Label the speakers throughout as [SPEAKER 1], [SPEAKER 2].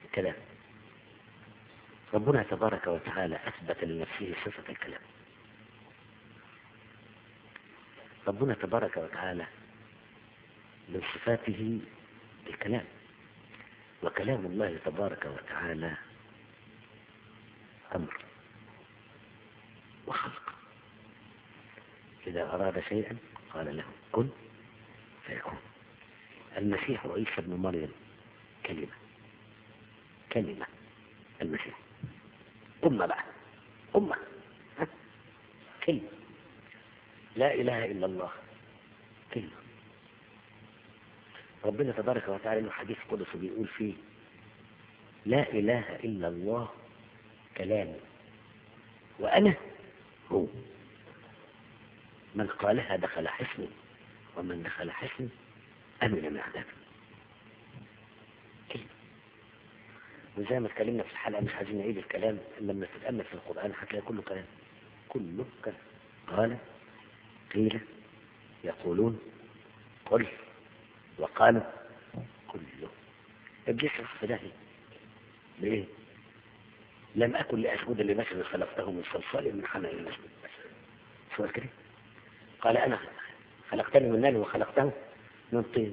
[SPEAKER 1] كلام ربنا تبارك وتعالى أثبت لنفسه صفة الكلام ربنا تبارك وتعالى من صفاته الكلام وكلام الله تبارك وتعالى أمر وخلق إذا أراد شيئا قال له كن فيكون المسيح عيسى ابن مريم كلمة كلمة المسيح أمة بقى أمة ها؟ كلمة لا إله إلا الله كلمة ربنا تبارك وتعالى له حديث قدسي بيقول فيه لا إله إلا الله كلامي وأنا هو من قالها دخل حسني ومن دخل حسني أمن من عذابي كلمة وزي ما اتكلمنا في الحلقة مش عايزين نعيد الكلام لما تتأمل في القرآن هتلاقي كله كلام كله كلام قال قيل يقولون قل وقالوا كله ابليس راح في داهية ليه؟ لم أكن لأسجد لبشر خلقته من صلصال من حمأ المسجد شو كده؟ قال أنا خلقتني من نار وخلقته من طين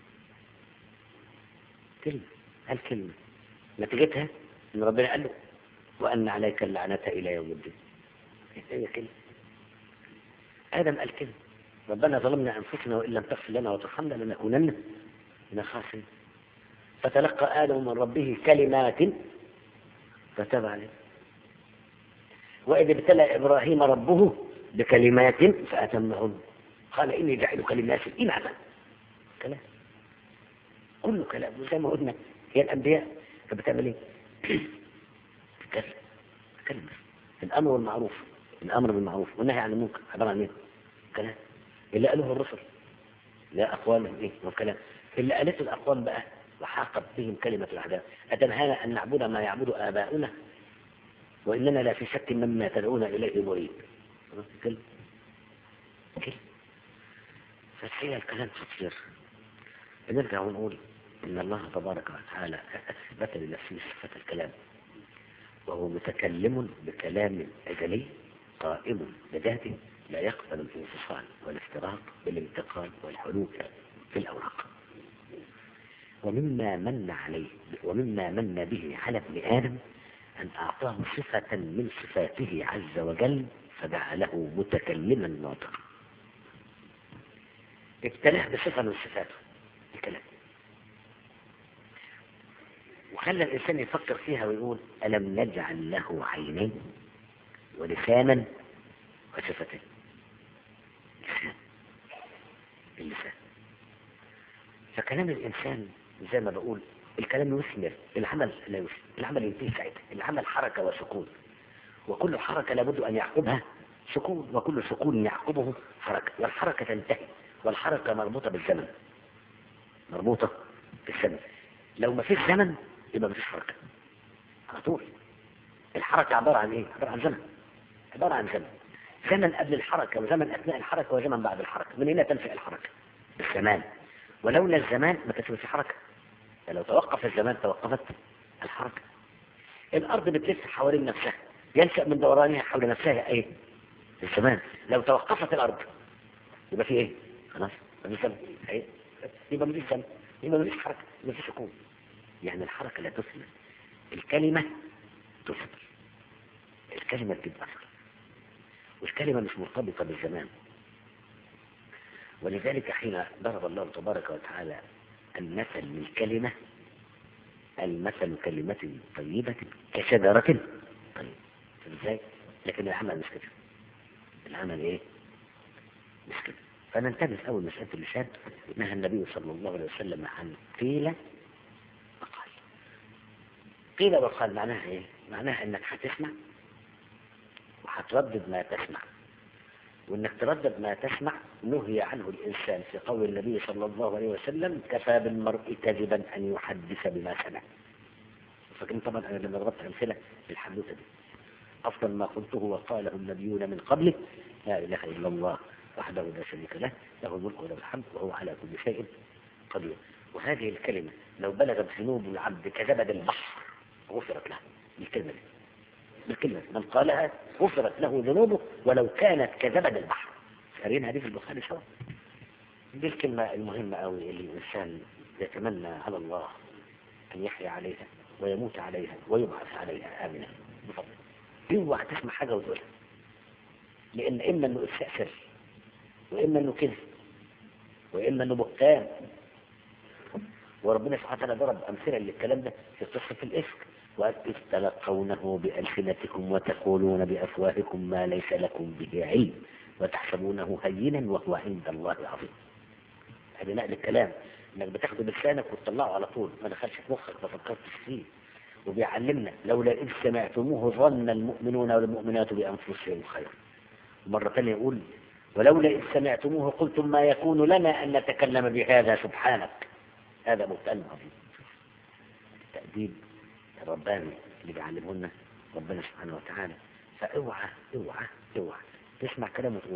[SPEAKER 1] كلمة قال كلمة نتيجتها ان ربنا قال له وان عليك اللعنة الى يوم الدين هي كلمة ادم قال كلمة ربنا ظلمنا انفسنا وان لم تغفر لنا وترحمنا لنكونن من الخاسرين فتلقى ادم من ربه كلمات فتاب عليه واذ ابتلى ابراهيم ربه بكلمات فاتمهن قال اني جاعلك للناس اماما كلام كله كلام وزي ما قلنا هي الانبياء كانت بتعمل ايه؟ تتكلم تتكلم الامر والمعروف الامر بالمعروف والنهي عن المنكر عباره عن ايه؟ كلام اللي قالوه الرسل لا اقوالهم ايه؟ وكلام اللي قالته الاقوام بقى وحاقت بهم كلمه الاعداء اتنهانا ان نعبد ما يعبد اباؤنا واننا لا في شك مما تدعون اليه مريب كلمه كلمه فالحقيقه الكلام كتير بنرجع ونقول إن الله تبارك وتعالى أثبت لنفسه صفة الكلام وهو متكلم بكلام أزلي قائم بذاته لا يقبل الانفصال والافتراق بالانتقال والحلول في الأوراق ومما من عليه ومما من به على ابن آدم أن أعطاه صفة من صفاته عز وجل فجعله متكلما ناطقا ابتلاه بصفة من صفاته الكلام وخلى الإنسان يفكر فيها ويقول ألم نجعل له عينين ولسانا وشفتين لسان اللسان فكلام الإنسان زي ما بقول الكلام يثمر العمل لا يثمر العمل ينتهي ساعتها العمل حركة وسكون وكل حركة لابد أن يعقبها سكون وكل سكون يعقبه حركة والحركة تنتهي والحركة مربوطة بالزمن مربوطة بالزمن لو ما فيش زمن يبقى ما فيش حركة على طول الحركة عبارة عن ايه؟ عبارة عن زمن عبارة عن زمن زمن قبل الحركة وزمن أثناء الحركة وزمن بعد الحركة من هنا تنشأ الحركة الزمان ولولا الزمان ما كانش في حركة لو توقف الزمان توقفت الحركة الأرض بتلف حوالين نفسها ينشأ من دورانها حول نفسها ايه؟ الزمان لو توقفت الأرض يبقى في ايه؟ خلاص ما فيش زمن ايه؟ يبقى ما فيش زمن يبقى ما فيش حركة ما فيش سكون يعني الحركة لا تثمر الكلمة تثمر الكلمة تجيب أثر والكلمة مش مرتبطة بالزمان ولذلك حين ضرب الله تبارك وتعالى المثل للكلمة المثل كلمة طيبة كشجرة طيبة ازاي؟ لكن العمل مش كده العمل ايه؟ مش كده فننتبه أول مسألة اللسان نهى النبي صلى الله عليه وسلم عن قيل وقال قيل وقال معناها ايه؟ معناها انك هتسمع وهتردد ما تسمع وانك تردد ما تسمع نهي عنه الانسان في قول النبي صلى الله عليه وسلم كفى بالمرء كذبا ان يحدث بما سمع فاكرين طبعا انا لما ضربت امثله بالحدوثه دي افضل ما قلته وقاله النبيون من قبله لا اله الا الله وحده لا شريك له له الملك وله الحمد وهو على كل شيء قدير وهذه الكلمة لو بلغت ذنوب العبد كزبد البحر غفرت له بالكلمة دي بالكلمة دي. من قالها غفرت له ذنوبه ولو كانت كزبد البحر قارينها دي في البخاري سوا دي الكلمة المهمة أوي اللي الإنسان يتمنى على الله أن يحيا عليها ويموت عليها ويبعث عليها آمنا بفضل اوعى تسمع حاجة وتقولها لأن إما إنه إفشاء سر وإما إنه كذب وإما إنه بهتان وربنا سبحانه وتعالى ضرب أمثلة للكلام ده في قصة الإفك وإذ تلقونه بألسنتكم وتقولون بأفواهكم ما ليس لكم به علم وتحسبونه هينا وهو عند الله عظيم هذا نقل الكلام انك بتاخده بلسانك وتطلعه على طول ما دخلش في مخك ما فكرتش فيه وبيعلمنا لولا إذ سمعتموه ظن المؤمنون والمؤمنات بأنفسهم خيرا مرة ثانية يقول ولولا إذ سمعتموه قلتم ما يكون لنا أن نتكلم بهذا سبحانك هذا مبتل عظيم التأديب الرباني اللي بيعلمه لنا ربنا سبحانه وتعالى فاوعى اوعى اوعى تسمع كلامه تقول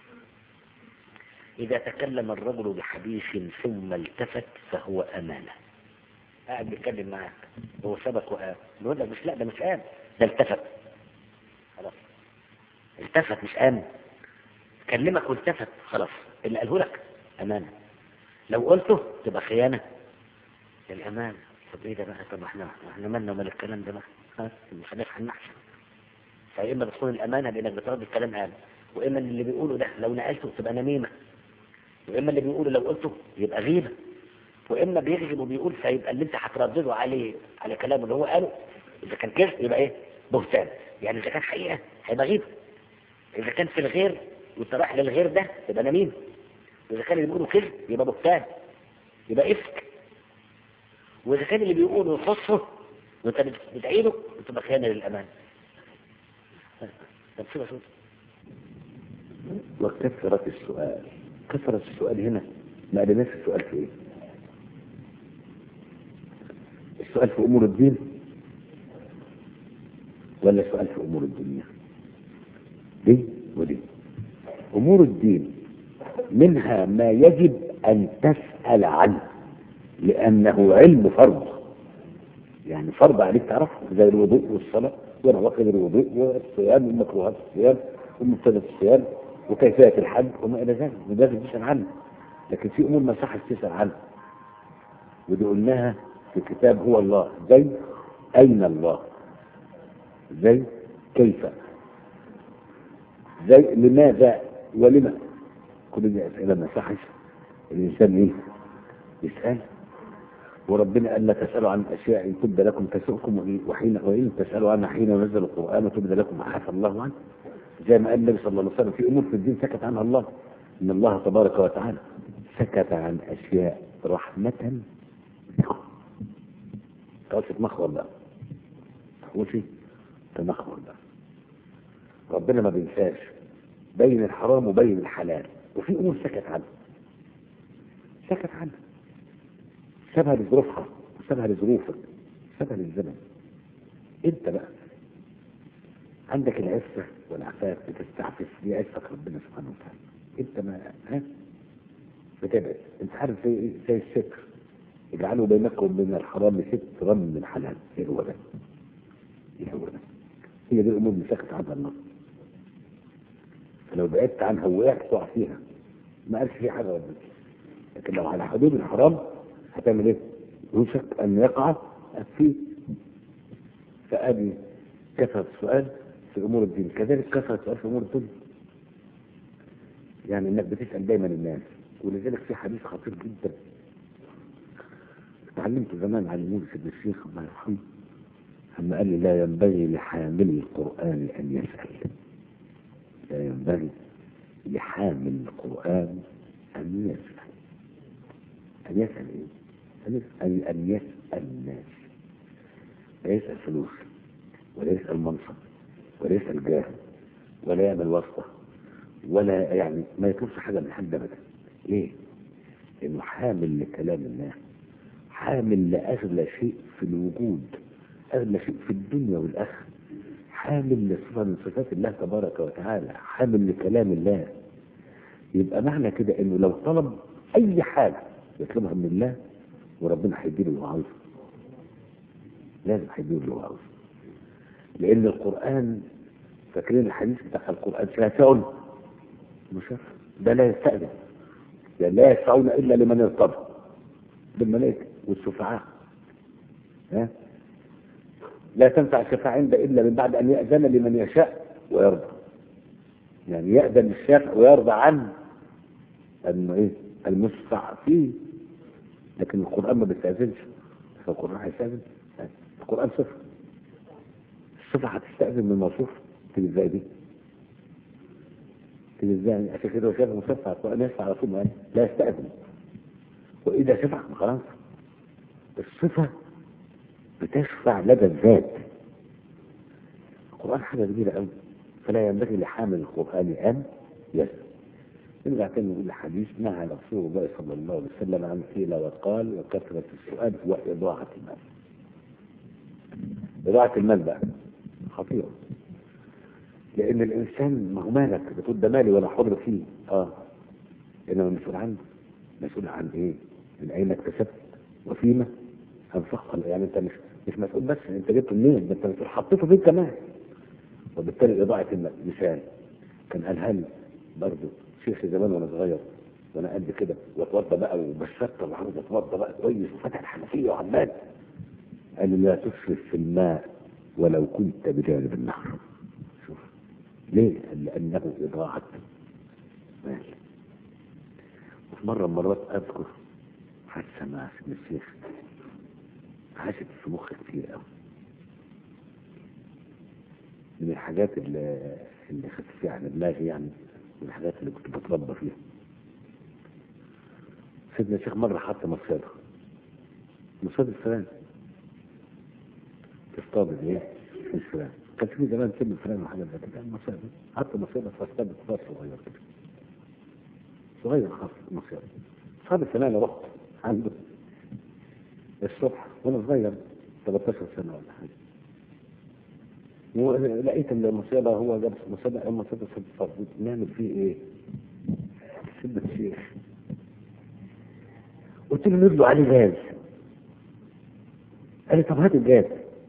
[SPEAKER 1] إذا تكلم الرجل بحديث ثم التفت فهو أمانة قاعد بيتكلم معاك هو سبك وقام يقول لك مش لا ده مش قام ده التفت خلاص التفت مش قام كلمك والتفت خلاص اللي قاله لك أمانة لو قلته تبقى خيانة للأمانة طب ايه ده بقى طب احنا احنا مالنا ومال الكلام ده بقى ها مش هنفهم نحسن فإما بتكون الأمانة بإنك بترد الكلام قال وإما اللي بيقوله ده لو نقلته تبقى نميمة وإما اللي بيقوله لو قلته يبقى غيبة وإما بيكذب وبيقول فيبقى اللي أنت هتردده عليه على كلامه اللي هو قاله إذا كان كذب يبقى إيه بهتان يعني إذا كان حقيقة هيبقى غيبة إذا كان في الغير وأنت رايح للغير ده يبقى نميمة وإذا كان اللي بيقوله كذب يبقى بهتان يبقى إفك وإذا كان اللي بيقوله يخصه وأنت بتعيده بتبقى خيانة للأمان طب شو بشوف
[SPEAKER 2] وكثرة السؤال كثرة السؤال هنا ما قلناش السؤال في ايه السؤال في امور الدين ولا السؤال في امور الدنيا دي ودي امور الدين منها ما يجب ان تسأل عنه لانه علم فرض يعني فرض عليك تعرفه زي الوضوء والصلاة ونواقض الوضوء والصيام ومكروهات الصيام ومبتدأ الصيام وكيفية الحج وما إلى ذلك وده تسأل عنه لكن في أمور ما صحش تسأل عنها ودي قلناها في كتاب هو الله زي أين الله زي كيف زي لماذا ولما كل دي أسئلة ما صحش الإنسان إيه يسأل وربنا قال لا تسألوا عن أشياء إن تبدى لكم تسؤكم وحين وإن تسألوا عنها حين نزل القرآن وتبدى لكم عفى الله عنه زي ما قال النبي صلى الله عليه وسلم في أمور في الدين سكت عنها الله إن الله تبارك وتعالى سكت عن أشياء رحمة بكم تقولش تمخور بقى تقولش تمخور بقى ربنا ما بينساش بين الحرام وبين الحلال وفي أمور سكت عنها سكت عنها سابها لظروفها وسابها لظروفك سابها للزمن انت بقى عندك العفة والعفاف بتستعفف دي عفة ربنا سبحانه وتعالى انت ما ها بتبعد انت عارف زي ايه زي الستر اجعلوا بينكم من الحرام سترا من الحلال ايه هو ده ايه هو ده هي دي الامور اللي سكت عنها النص فلو بعدت عنها ووقعت تقع فيها ما قالش في حاجه ربنا لكن لو على حدود الحرام هتعمل ايه؟ يوشك ان يقع فيه فادي كثرة السؤال في امور الدين كذلك كثرة السؤال في امور الدنيا يعني انك بتسال دايما الناس ولذلك في حديث خطير جدا اتعلمته زمان عن مولى ابن الشيخ الله يرحمه لما قال لي لا ينبغي لحامل القران ان يسال لا ينبغي لحامل القران ان يسال ان يسال ايه؟ أن يسأل, أن يسأل الناس لا يسأل فلوس ولا يسأل منصب ولا يسأل جاه ولا يعمل واسطة ولا يعني ما يطلبش حاجة من حد أبدا ليه؟ لأنه حامل لكلام الله حامل لأغلى شيء في الوجود أغلى شيء في الدنيا والآخرة حامل لصفة من صفات الله تبارك وتعالى حامل لكلام الله يبقى معنى كده انه لو طلب اي حاجة يطلبها من الله وربنا هيديله اللي هو عاوزه لازم هيديله اللي هو عاوزه لان القران فاكرين الحديث بتاع القران شافع مشافع ده لا يستأذن يعني لا يشفعون الا لمن ارتضى بالملائكه والشفعاء ها لا تنفع الشفاعة عند إلا من بعد أن يأذن لمن يشاء ويرضى يعني يأذن الشافع ويرضى عن أنه إيه المشفع فيه لكن القرآن ما بيستأذنش فالقرآن هيستأذن لا. القرآن صفر الصفة هتستأذن من الموصوف تيجي ازاي دي؟ تيجي ازاي عشان كده هو شايف مصفى القرآن يشفع على طول ما قال لا يستأذن وإذا شفع خلاص الصفة بتشفع لدى الذات القرآن حاجة كبيرة قوي فلا ينبغي لحامل القرآن أن يسأل نرجع تاني نقول الحديث نهى رسول الله صلى الله عليه وسلم عن قيل وقال وكثرة السؤال وإضاعة المال إضاعة المال بقى خطيرة لأن الإنسان ما هو مالك بتقول ده مالي وأنا حر فيه آه إنما مسؤول عنه مسؤول عن إيه؟ من أين اكتسبت وفيما أنفقت يعني أنت مش مش مسؤول بس أنت جبته منين؟ ده أنت مسؤول حطيته فين كمان وبالتالي إضاعة المال مثال كان قالها لي برضه شيخ زمان وانا صغير وانا قد كده واتوضى بقى وبشرت وعاوز اتوضى بقى كويس وفتح الحنفيه وعمال قال لي لا تسرف في الماء ولو كنت بجانب النهر شوف ليه؟ قال لانه اضاعه مال وفي مره من المرات اذكر حادثه مع سيدنا الشيخ عاشت في مخي كتير قوي من الحاجات اللي اللي خفيفه عن دماغي يعني من الحاجات اللي كنت بتربى فيها سيدنا الشيخ مرة حط مصيدة مصيدة الفلان تصطاد ايه الفلان كان في زمان سن الفلان وحاجات زي كده مصيدة حط مصيدة فاصطاد فار صغير كده صغير خالص مصيدة صاد الفلان رحت عنده الصبح وانا صغير 13 سنة ولا حاجة ولقيت المصيبة هو جاب مصيبة المصيبة في الفرد نعمل فيه ايه؟ سيدنا الشيخ قلت له ندلو عليه جاز قال لي طب هات الجاز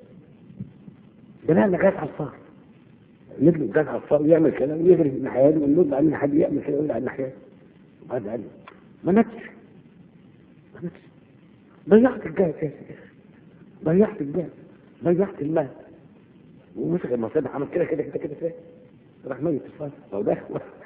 [SPEAKER 2] بنعمل جاز على الفار ندلو جاز على الفار يعمل كلام يجري في الناحية دي ونرد على الناحية دي يعمل كده ويقول على الناحية دي وبعد قال لي ما نكتش ما نكتش ضيعت الجاز يا شيخ ضيعت الجاز ضيعت المال ومسك المصيبة عمل كده كده كده كده كده راح ميت الفار لو ده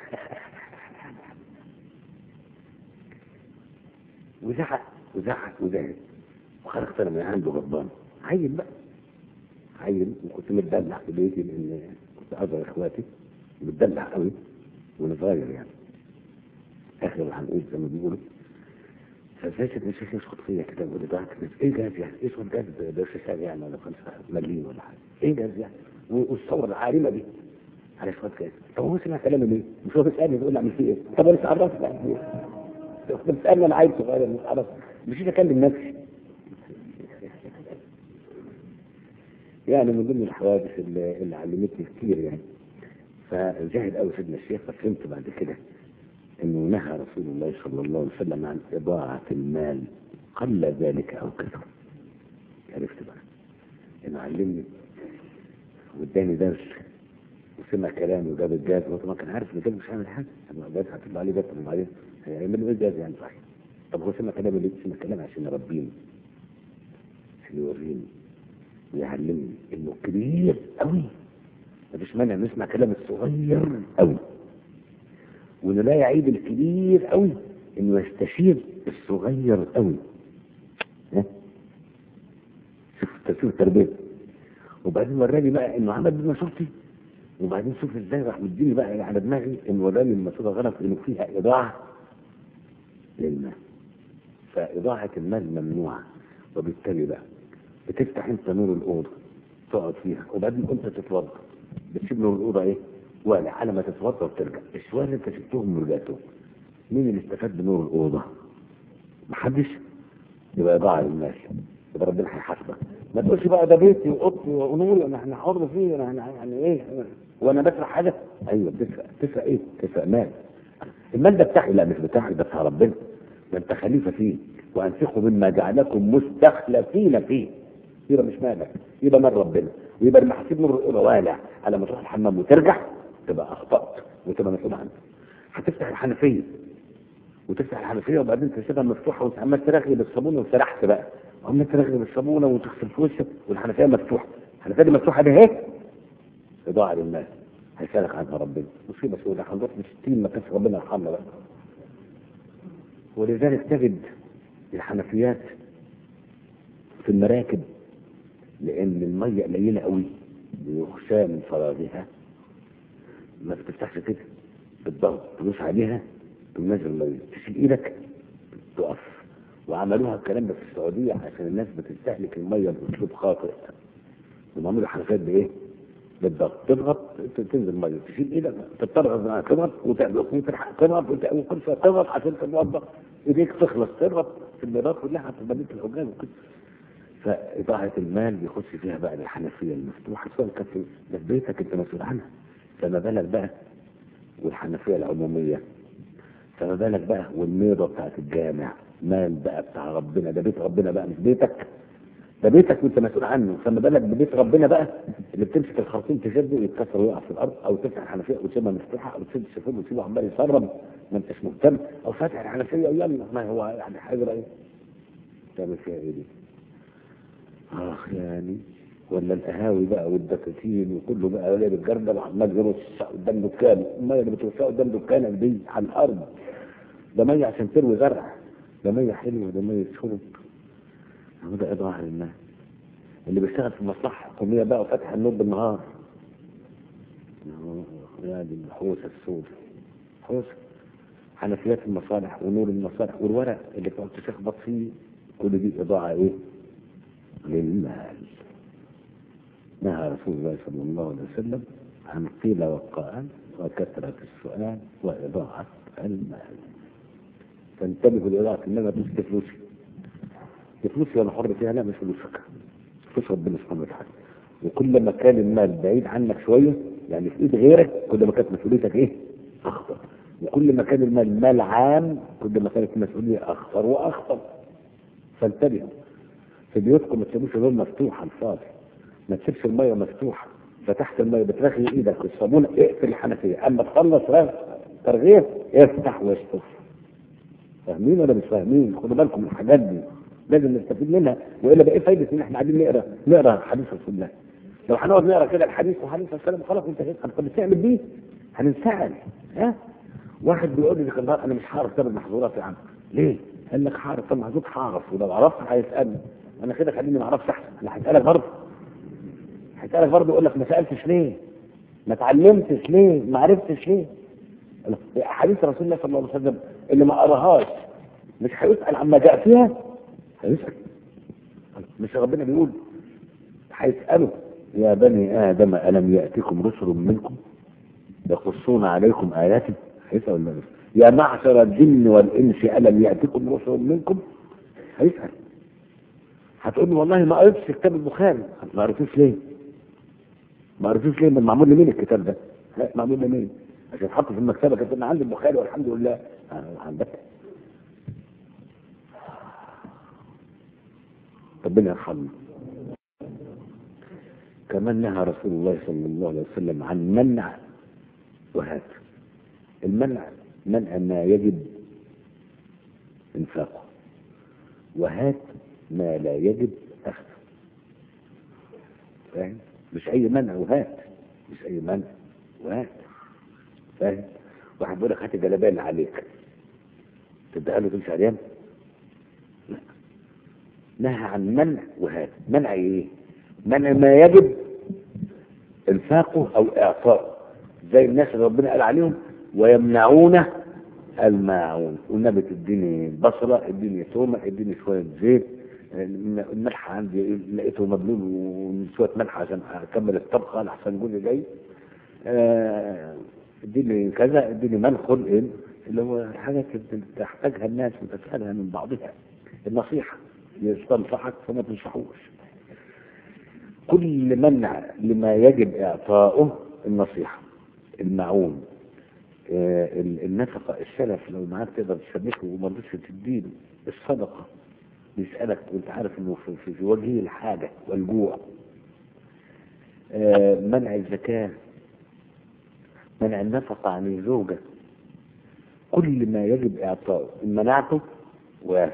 [SPEAKER 2] وزعق وزعق وزعق وخرجت انا من عنده غضبان عين بقى عين وكنت متدلع في بيتي لان كنت اصغر اخواتي متدلع قوي وانا صغير يعني اخر العنقود زي ما بيقولوا فزيت الشيخ يسقط فيا كده ويقول لي ده ايه جاز يعني؟ ايه اسمه جاز ده شيشان يعني ولا خمسة مليون ولا حاجه ايه جاز يعني؟ والصور العارمه دي على شويه جاز طب هو سمع كلامي ليه؟ مش هو بيسالني بيقول لي اعمل فيه ايه؟ طب انا اتعرفت بقى كنت بتسالني انا عيل صغير مش عارف مش اكلم نفسي يعني من ضمن الحوادث اللي, اللي علمتني كتير يعني فجاهد قوي سيدنا الشيخ ففهمت بعد كده انه نهى رسول الله صلى الله عليه وسلم عن اضاعه المال قل ذلك او كثر عرفت بقى انه علمني واداني درس وسمع كلامي وجاب الجاز هو طبعا كان عارف ان الجاز مش هيعمل حاجه انا الجاز هتطلع عليه بس وبعدين هيعمل ايه الجاز يعني صحيح طب هو سمع كلامي ليه؟ سمع كلامي عشان يربيني عشان يوريني ويعلمني انه كبير قوي مفيش مانع نسمع كلام الصغير قوي وانه لا يعيب الكبير قوي انه يستشير الصغير قوي ها شوف تفسير التربيه وبعدين وراني بقى انه عمل بمشورتي وبعدين شوف ازاي راح مديني بقى على دماغي انه وراني المسوره غلط انه فيها اضاعه للمال فاضاعه المال ممنوعه وبالتالي بقى بتفتح انت نور الاوضه تقعد فيها وبعدين انت تتوضا بتسيب نور الاوضه ايه؟ والع على ما تتوضا وترجع السؤال اللي انت سبتهم ورجعتهم مين اللي استفاد بنور الاوضه؟ محدش يبقى ضاع المال يبقى ربنا هيحاسبك ما تقولش بقى ده بيتي واوضتي ونوري انا احنا حر فيه انا انا يعني ايه وانا بسرق حاجه ايوه بتسرق تسرق ايه؟ تسرق مال المال ده بتاعي لا مش بتاعك ده بتاع ربنا ده انت خليفه فيه وانفقوا مما جعلكم مستخلفين فيه يبقى مش مالك يبقى مال ربنا ويبقى المحاسيب نور يبقى والع على ما تروح الحمام وترجع تبقى اخطات وتبقى مسؤول عنها هتفتح الحنفيه وتفتح الحنفيه وبعدين تسيبها مفتوحه وتعمل ترغي بالصابونه وسرحت بقى عمال ترغي بالصابونه وتغسل في وشك والحنفيه مفتوحه الحنفيه دي مفتوحه دي اهي اضاعه للناس هيسالك عنها ربنا مصيبه سوداء هنروح نشتين ما كانش ربنا يرحمنا بقى ولذلك تجد الحنفيات في المراكب لان الميه قليله قوي بيخشى من فراغها ما بتفتحش كده بالضغط تدوس عليها تقوم نازل الميه تشيل ايدك تقف وعملوها الكلام ده في السعوديه عشان الناس بتستهلك الميه باسلوب خاطئ وعملوا حنفيات بايه؟ بالضغط تضغط ت- تنزل الميه تشيل ايدك تضغط تضغط وتضغط وتلحق تضغط وت- وكل شويه تضغط عشان تتوضا ايديك تخلص تضغط في الميرات كلها في بنية الحجاج وكده فإضاعة المال يخش فيها بقى الحنفية المفتوحة سواء كانت في ده في بيتك أنت مسؤول عنها فما بالك بقى والحنفية العمومية فما بالك بقى والميضة بتاعت الجامع مال بقى بتاع ربنا ده بيت ربنا بقى مش بيتك ده بيتك وانت مسؤول عنه فما بالك ببيت ربنا بقى اللي بتمسك الخرطوم تشده يتكسر ويقع في الارض او تفتح الحنفيه وتسيبها مفتوحه او تسد السفود وتسيبه عمال يسرب ما انتش مهتم او فاتح الحنفيه ويلا ما هو يعني حاجه ايه تعمل فيها ايه دي؟ اخ يعني ولا القهاوي بقى والدكاكين وكله بقى ولا بالجردل وعمال يرص قدام دكان الميه اللي بترصها قدام دكانك دي على الارض ده ميه عشان تروي زرع ده ميه حلوه ده ميه شرب هو ده اضاعه للناس اللي بيشتغل في مصلحه حكوميه بقى وفاتح النور بالنهار يا دي الحوسه السود حوسه حنفيات المصالح ونور المصالح والورق اللي بتقعد تشخبط فيه كل دي اضاعه ايه؟ للمال نهى رسول الله صلى الله عليه وسلم عن قيل وقال وكثرة السؤال وإضاعة المال فانتبهوا لإضاعة المال ما تمسك فلوسي دي فلوسي أنا حر فيها لا مش فلوسك فلوس ربنا سبحانه وتعالى وكل ما كان المال بعيد عنك شوية يعني في إيد غيرك كل ما كانت مسؤوليتك إيه؟ أخطر وكل ما كان المال مال عام كل ما كانت المسؤولية أخطر وأخطر فانتبهوا في بيوتكم ما تسيبوش النور مفتوح على الفاضي ما تسيبش الميه مفتوحه فتحت الميه بترخي ايدك بالصابونه اقفل الحنفيه اما تخلص رغ- ترغيف افتح واشطف فاهمين ولا مش فاهمين خدوا بالكم من الحاجات دي لازم نستفيد منها والا بقى ايه فايده ان احنا قاعدين نقرا نقرا حديث رسول الله لو هنقعد نقرا كده الحديث وحديث رسول الله خلاص انت طب بتعمل بيه هننسعل ها واحد بيقول لي كان انا مش هعرف تعمل محظورات يا عم ليه؟ قال لك هعرف طب محظور هعرف ولو عرفت هيسالني انا كده خليني ما اعرفش احسن انا هسالك برضه هسالك برضه يقول لك ما سالتش ليه؟ ما اتعلمتش ليه؟ ما عرفتش ليه؟ حديث رسول الله صلى الله عليه وسلم اللي ما قراهاش مش هيسال عما جاء فيها هيسال مش ربنا بيقول هيساله يا بني ادم الم ياتكم رسل منكم يقصون عليكم اياتي هيسال ولا لا؟ يا معشر الجن والانس الم ياتكم رسل منكم هيسال هتقول لي والله ما قريتش كتاب البخاري ما قريتوش ليه؟ ما قريتوش ليه؟ من معمول لمين الكتاب ده؟ لا معمول لمين؟ عشان تحط في المكتبه كده انا عندي البخاري والحمد لله آه، عندك ربنا يرحمنا كمان نهى رسول الله صلى الله عليه وسلم عن منع وهات المنع منع ما يجب انفاقه وهات ما لا يجب اخذه فاهم مش اي منع وهات مش اي منع وهات فاهم واحد بيقول لك هات الجلابيه اللي عليك تديها له تمشي عريان لا نهى عن منع وهات منع ايه منع ما يجب انفاقه او اعطائه زي الناس اللي ربنا قال عليهم ويمنعون الماعون والنبي تديني بصره اديني تومه اديني شويه زيت الملح عندي لقيته مبلول وشويه ملح عشان اكمل الطبخه لحسن جوزي جاي آه، اديني كذا اديني منخل إيه؟ اللي هو الحاجات اللي تحتاجها الناس وتسالها من بعضها النصيحه يستنصحك فما تنصحوش كل منع لما يجب اعطاؤه النصيحه المعون آه، ال- النفقه السلف لو معاك تقدر تسلفه وما رضيتش تديله الصدقه يسألك وانت عارف انه في, في, في وجهه الحاجة والجوع آه منع الزكاة منع النفقة عن الزوجة كل ما يجب اعطائه ان منعته وافق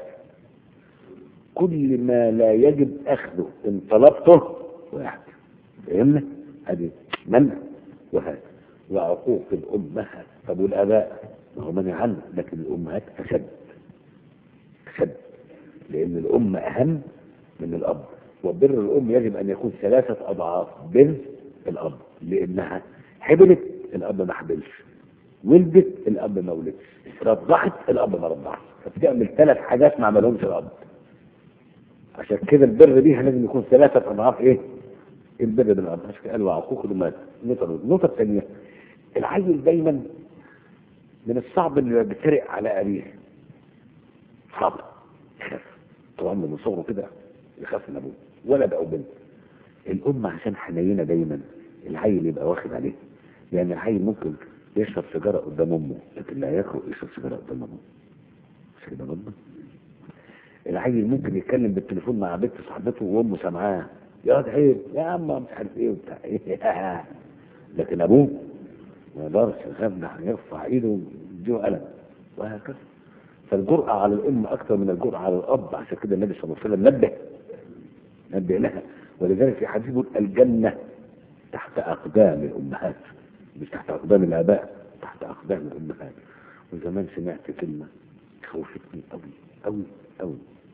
[SPEAKER 2] كل ما لا يجب اخذه ان طلبته واحد فهمنا ادي منع وهذا وعقوق الامهات طب والاباء ما هو منع عنه لكن الامهات اشد اشد لان الام اهم من الاب وبر الام يجب ان يكون ثلاثه اضعاف بر الاب لانها حبلت الاب ما حبلش ولدت الاب ما ولدش رضعت الاب ما رضعش فبتعمل ثلاث حاجات ما عملهمش الاب عشان كده البر بيها لازم يكون ثلاثة أضعاف إيه؟ البر بالأب عشان كده قال وعقوق الأمهات النقطة النقطة الثانية العيل دايما من الصعب إنه يجترئ على أبيه صعب يخاف طبعا من صغره كده يخاف من أبوه ولد أو بنت الأم عشان حنينة دايما العيل يبقى واخد عليه يعني العيل ممكن يشرب سيجارة قدام أمه لكن لا يكره يشرب سيجارة قدام أمه مش كده برضه العيل ممكن يتكلم بالتليفون مع بنت صاحبته وامه سامعاه يا واد عيب يا عم مش عارف ايه وبتاع ايه لكن ابوه ما يقدرش يخاف ده هيرفع ايده ويديه قلم وهكذا فالجرأة على الأم أكثر من الجرأة على الأب عشان كده النبي صلى الله عليه وسلم نبه نبه لها ولذلك في حديث يقول الجنة تحت أقدام الأمهات مش تحت أقدام الآباء تحت أقدام الأمهات وزمان سمعت كلمة خوفتني قوي قوي قوي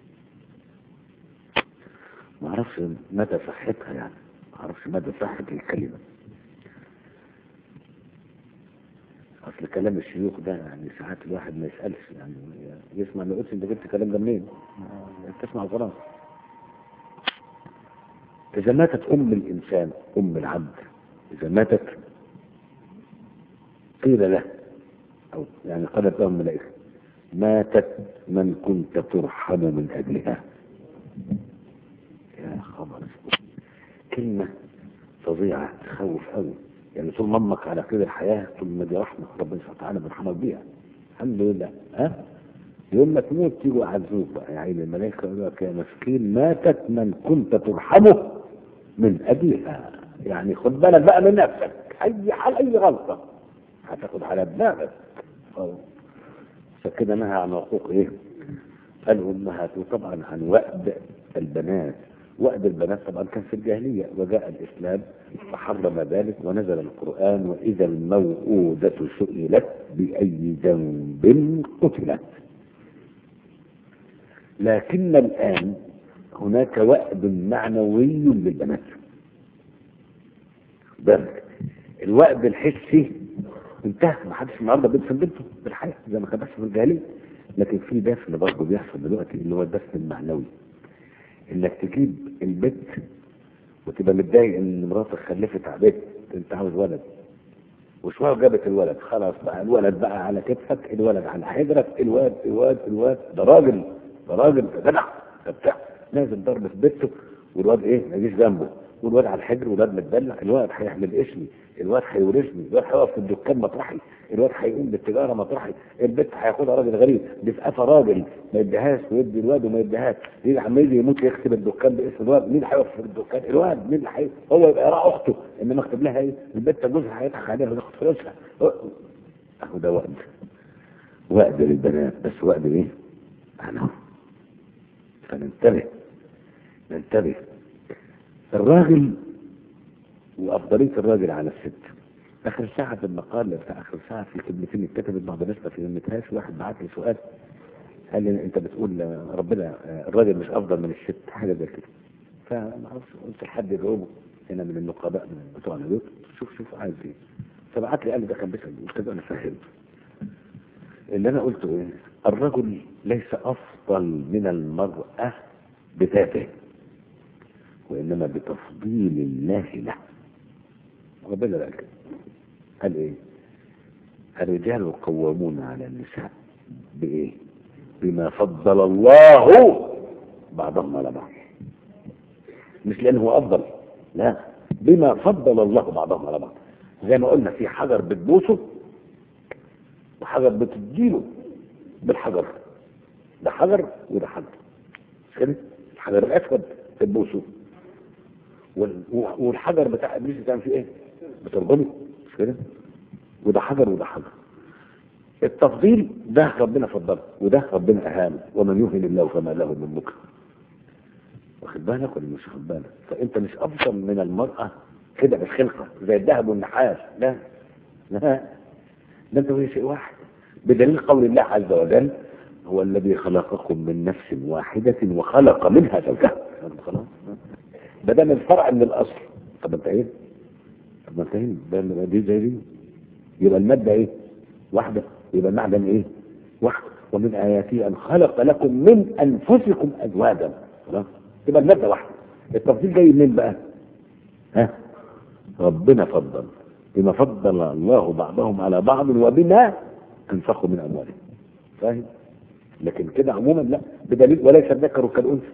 [SPEAKER 2] ما اعرفش مدى صحتها يعني ما اعرفش مدى صحة الكلمة اصل كلام الشيوخ ده يعني ساعات الواحد ما يسألش يعني يسمع ما يقولش انت جبت الكلام ده منين تسمع وخلاص اذا ماتت ام الانسان ام العبد اذا ماتت قيل له او يعني قالت له الملائكه ماتت من كنت ترحم من أجلها يا خبر كلمة فظيعة تخوف قوي يعني طول ما امك على كده الحياة طول ما دي رحمة ربنا سبحانه وتعالى بيرحمك بيها الحمد لله ها يوم ما تموت تيجوا عزوك بقى يا عين الملائكة يقول لك يا مسكين ماتت من كنت ترحمه من أجلها يعني خد بالك بقى من نفسك أي حال أي غلطة هتاخد على دماغك فكده نهى عن حقوق ايه الامهات وطبعا عن وأد البنات وأد البنات طبعا كان في الجاهلية وجاء الإسلام فحرم ذلك ونزل القرآن وإذا الموءودة سئلت بأي ذنب قتلت لكن الآن هناك وأد معنوي للبنات بالك الوأد الحسي انتهى ما حدش النهارده بيدفن بنته بالحياه زي ما كان بيحصل في الجاهليه لكن في دفن برضه بيحصل دلوقتي اللي هو الدفن المعنوي انك تجيب البنت وتبقى متضايق ان مراتك خلفت على بنت انت عاوز ولد وشويه جابت الولد خلاص بقى الولد بقى على كتفك الولد على حجرك الواد الواد الواد ده راجل ده راجل ده جدع ده بتاع لازم ضرب في بيته والواد ايه ما يجيش جنبه والواد على الحجر والواد متدلع الواد هيحمل اسمي الواد هيورثني الواد هيقف في الدكان مطرحي الواد هيقوم بالتجاره مطرحي البنت هياخدها راجل غريب دي في قفا راجل ما يديهاش ويدي الواد وما يديهاش يجي عم يجي يموت يكتب الدكان باسم الواد مين هيقف في الدكان الواد مين اللي هي هو يبقى يراعي اخته انما اكتب لها ايه البنت جوزها هيضحك عليها وياخد فلوسها اهو ده وقت وقت للبنات بس وقت ايه؟ انا فننتبه ننتبه الراجل وافضليه الراجل على الست اخر ساعه في المقال بتاع اخر ساعه في كلمتين اتكتبت بعض الناس ما فهمتهاش واحد بعت لي سؤال قال لي انت بتقول ربنا الراجل مش افضل من الست حاجه زي كده فما اعرفش قلت لحد يجاوبه هنا من النقباء من بتوع البيوت شوف شوف عايز ايه فبعت لي قال لي ده كان بيسال قلت له انا فهمت اللي انا قلته ايه الرجل ليس افضل من المراه بذاته وإنما بتفضيل الله له ربنا قال كده قال إيه الرجال قوامون على النساء بإيه بما فضل الله بعضهم على بعض مش لأنه هو أفضل لا بما فضل الله بعضهم على بعض زي ما قلنا في حجر بتبوسه وحجر بتديله بالحجر ده حجر وده حجر مش كده الحجر الاسود تبوسه وال- والحجر بتاع ابليس بتعمل فيه ايه بترجمه مش كده وده حجر وده حجر التفضيل ده ربنا فضله وده ربنا اهانه ومن يهن الله فما له من مكرم واخد بالك ولا مش واخد بالك فانت مش افضل من المراه كده بالخلقه زي الذهب والنحاس لا لا ده انت وهي شيء واحد بدليل قول الله عز وجل هو الذي خلقكم من نفس واحدة وخلق منها زوجها خلاص ده ده من الفرع من الاصل طب انت ايه طب ما انت ايه ده ده دي زي دي يبقى المادة ايه واحدة يبقى المعدن ايه واحد ومن آياته أن خلق لكم من أنفسكم أزواجا خلاص يبقى المادة واحدة التفضيل جاي منين بقى ها ربنا فضل بما فضل الله بعضهم على بعض وبما انفقوا من أموالهم فاهم لكن كده عموما لا بدليل وليس الذكر كالأنثى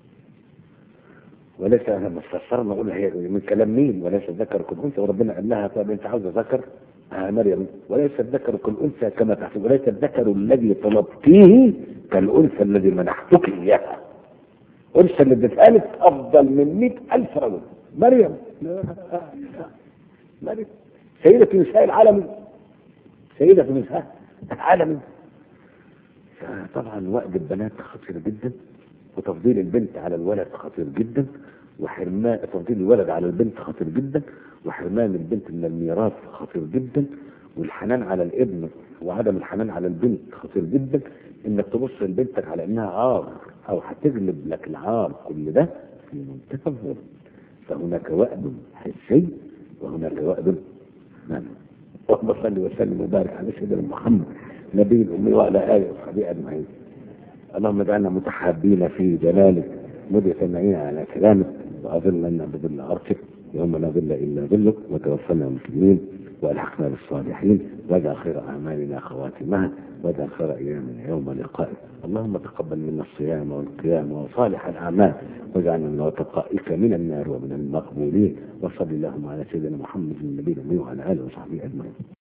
[SPEAKER 2] وليس انا مستفسرنا نقول هي من كلام مين وليس الذكر كالانثى وربنا قال لها طب انت عاوزه ذكر آه مريم وليس الذكر كالانثى كما تحسب وليس الذكر الذي طلبتيه كالانثى الذي منحتك اياها انثى اللي اتقالت افضل من مئة الف رجل مريم لا مريم سيدة نساء العالم سيدة نساء العالم طبعا وقت البنات خطير جدا وتفضيل البنت على الولد خطير جدا وحرمان تفضيل الولد على البنت خطير جدا وحرمان البنت من الميراث خطير جدا والحنان على الابن وعدم الحنان على البنت خطير جدا انك تبص لبنتك على انها عار او هتغلب لك العار كل ده في منتهى الظلم فهناك وأد حسي وهناك وأد معنوي اللهم صل وسلم وبارك على سيدنا محمد نبي الأمي وعلى آله وصحبه أجمعين اللهم اجعلنا متحابين في جلالك مدتمعين على كلامك وأظلنا بظل عرشك يوم لا ظل إلا ظلك وتوفنا مسلمين والحقنا بالصالحين واجعل خير أعمالنا خواتمها واجعل خير أيامنا يوم لقائك اللهم تقبل منا الصيام والقيام وصالح الأعمال واجعلنا من وتقائك من النار ومن المقبولين وصل اللهم على سيدنا محمد النبي الأمي وعلى آله وصحبه أجمعين